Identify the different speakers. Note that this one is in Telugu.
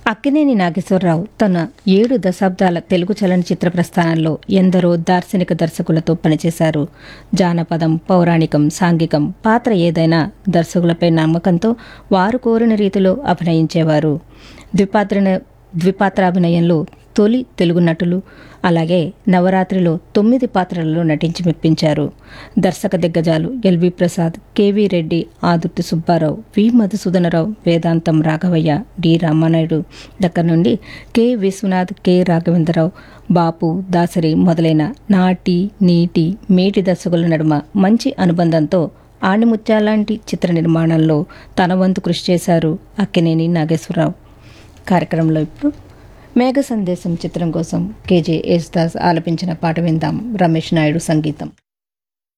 Speaker 1: అక్కినేని నాగేశ్వరరావు తన ఏడు దశాబ్దాల తెలుగు చలనచిత్ర ప్రస్థానంలో ఎందరో దార్శనిక దర్శకులతో పనిచేశారు జానపదం పౌరాణికం సాంఘికం పాత్ర ఏదైనా దర్శకులపై నమ్మకంతో వారు కోరిన రీతిలో అభినయించేవారు ద్విపాత్ర ద్విపాత్రాభినయంలో తొలి తెలుగు నటులు అలాగే నవరాత్రిలో తొమ్మిది పాత్రలలో నటించి మెప్పించారు దర్శక దిగ్గజాలు LV Prasad KV Reddy Adurthi Subbarao V Madhusudanarao Vedantam Raghavaiah D Ramanaidu దగ్గర నుండి కె విశ్వనాథ్ కె రాఘవేంద్రరావు బాపు దాసరి మొదలైన నాటి నీటి మేటి దర్శకుల నడుమ మంచి అనుబంధంతో ఆణిముత్యాలాంటి చిత్ర నిర్మాణంలో తన వంతు కృషి చేశారు అక్కినేని నాగేశ్వరరావు కార్యక్రమంలో ఇప్పుడు మేఘ సందేశం చిత్రం కోసం కేజే యేసుదాస్ ఆలపించిన పాట విందాం రమేష్ నాయుడు సంగీతం